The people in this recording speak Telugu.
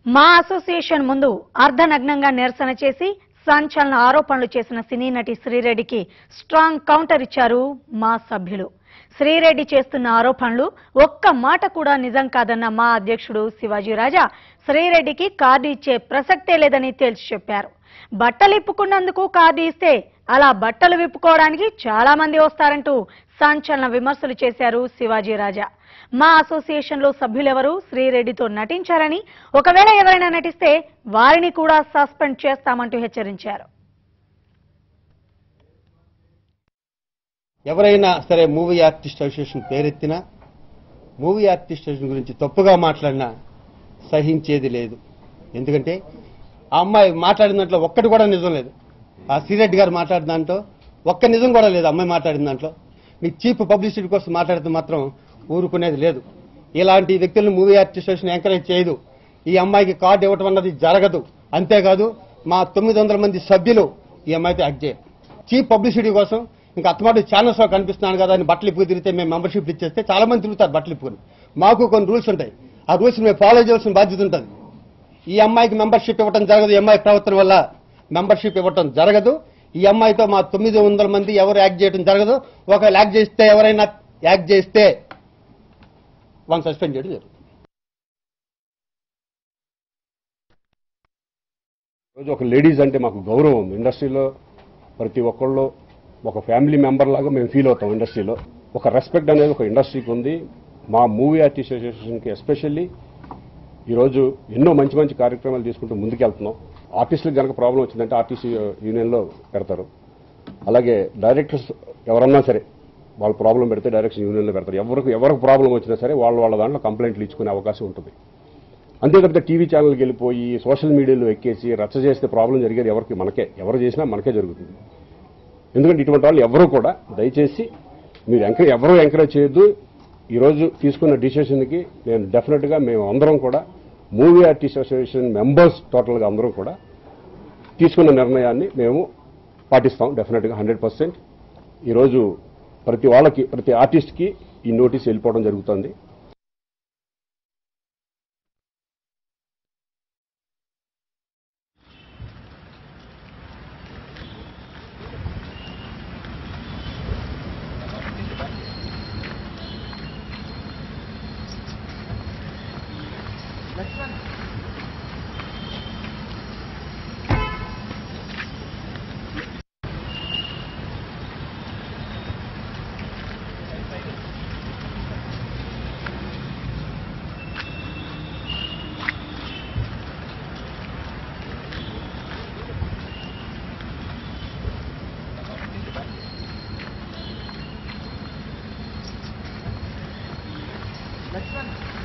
మా అసోసియేషన్ ముందు అర్ధనగ్నంగా నిరసన చేసి సంచలన ఆరోపణలు చేసిన సినీ నటి శ్రీరెడ్డికి స్ట్రాంగ్ కౌంటర్ ఇచ్చారు మా సభ్యులు శ్రీరెడ్డి చేస్తున్న ఆరోపణలు ఒక్క మాట కూడా నిజం కాదన్న మా అధ్యక్షుడు శివాజీ రాజా శ్రీరెడ్డికి కార్డు ఇచ్చే ప్రసక్తే లేదని తేల్చి చెప్పారు బట్టలు ఇప్పుకున్నందుకు కార్డు ఇస్తే అలా బట్టలు విప్పుకోవడానికి చాలా మంది వస్తారంటూ సంచలన విమర్శలు చేశారు శివాజీ రాజా మా అసోసియేషన్ లో సభ్యులెవరూ శ్రీరెడ్డితో నటించారని ఒకవేళ ఎవరైనా నటిస్తే వారిని కూడా సస్పెండ్ చేస్తామంటూ హెచ్చరించారు ఎవరైనా సరే మూవీ ఆర్టిస్ట్ అసోసియేషన్ పేరెత్తినా మూవీ ఆర్టిస్ట్ అసోసియేషన్ గురించి తప్పుగా మాట్లాడినా సహించేది లేదు ఎందుకంటే ఆ అమ్మాయి మాట్లాడిన దాంట్లో ఒక్కటి కూడా నిజం లేదు ఆ శ్రీరెడ్డి గారు మాట్లాడిన దాంట్లో ఒక్క నిజం కూడా లేదు అమ్మాయి మాట్లాడిన దాంట్లో మీకు చీప్ పబ్లిసిటీ కోసం మాట్లాడితే మాత్రం ఊరుకునేది లేదు ఇలాంటి వ్యక్తులను మూవీ ఆర్టిస్ట్ అసోసియేషన్ ఎంకరేజ్ చేయదు ఈ అమ్మాయికి కార్డు ఇవ్వటం అన్నది జరగదు అంతేకాదు మా తొమ్మిది వందల మంది సభ్యులు ఈ అమ్మాయితో యాక్ట్ చేయరు చీప్ పబ్లిసిటీ కోసం ఇంకా అత్తమాట ఛానల్స్ లో కనిపిస్తున్నాను కదా అని బట్టలు ఇప్పుకు తిరిగితే మేము మెంబర్షిప్ ఇచ్చేస్తే చాలా మంది తిరుగుతారు బట్టలు ఇప్పుకొని మాకు కొన్ని రూల్స్ ఉంటాయి ఆ రూల్స్ మేము ఫాలో చేయాల్సిన బాధ్యత ఉంటుంది ఈ అమ్మాయికి మెంబర్షిప్ ఇవ్వడం జరగదు ఈ అమ్మాయి ప్రవర్తన వల్ల మెంబర్షిప్ ఇవ్వటం జరగదు ఈ అమ్మాయితో మా తొమ్మిది వందల మంది ఎవరు యాక్ట్ చేయడం జరగదు ఒకవేళ యాక్ట్ చేస్తే ఎవరైనా యాక్ట్ చేస్తే వన్ సస్పెండ్ చేయడం జరుగుతుంది రోజు ఒక లేడీస్ అంటే మాకు గౌరవం ఉంది ఇండస్ట్రీలో ప్రతి ఒక్కళ్ళు ఒక ఫ్యామిలీ మెంబర్ లాగా మేము ఫీల్ అవుతాం ఇండస్ట్రీలో ఒక రెస్పెక్ట్ అనేది ఒక ఇండస్ట్రీకి ఉంది మా మూవీ ఆర్టిస్ట్ అసోసియేషన్కి ఎస్పెషల్లీ ఈరోజు ఎన్నో మంచి మంచి కార్యక్రమాలు తీసుకుంటూ ముందుకెళ్తున్నాం ఆర్టిస్టులకు కనుక ప్రాబ్లం వచ్చిందంటే ఆర్టిస్ట్ యూనియన్లో పెడతారు అలాగే డైరెక్టర్స్ ఎవరన్నా సరే వాళ్ళ ప్రాబ్లం పెడితే డైరెక్షన్ యూనియన్లో పెడతారు ఎవరికి ఎవరికి ప్రాబ్లం వచ్చినా సరే వాళ్ళ వాళ్ళ దాంట్లో కంప్లైంట్లు ఇచ్చుకునే అవకాశం ఉంటుంది అంతే తప్పితే టీవీ ఛానల్కి వెళ్ళిపోయి సోషల్ మీడియాలో ఎక్కేసి రచ్చ చేస్తే ప్రాబ్లం జరిగేది ఎవరికి మనకే ఎవరు చేసినా మనకే జరుగుతుంది ఎందుకంటే ఇటువంటి వాళ్ళు ఎవరు కూడా దయచేసి మీరు ఎంకరేజ్ ఎవరూ ఎంకరేజ్ చేయొద్దు ఈరోజు తీసుకున్న డిసిషన్కి నేను డెఫినెట్గా మేము అందరం కూడా మూవీ ఆర్టిస్ట్ అసోసియేషన్ మెంబర్స్ టోటల్గా అందరం కూడా తీసుకున్న నిర్ణయాన్ని మేము పాటిస్తాం డెఫినెట్గా హండ్రెడ్ పర్సెంట్ ఈరోజు ప్రతి వాళ్ళకి ప్రతి ఆర్టిస్ట్కి ఈ నోటీస్ వెళ్ళిపోవడం జరుగుతుంది లక్ష్మణ్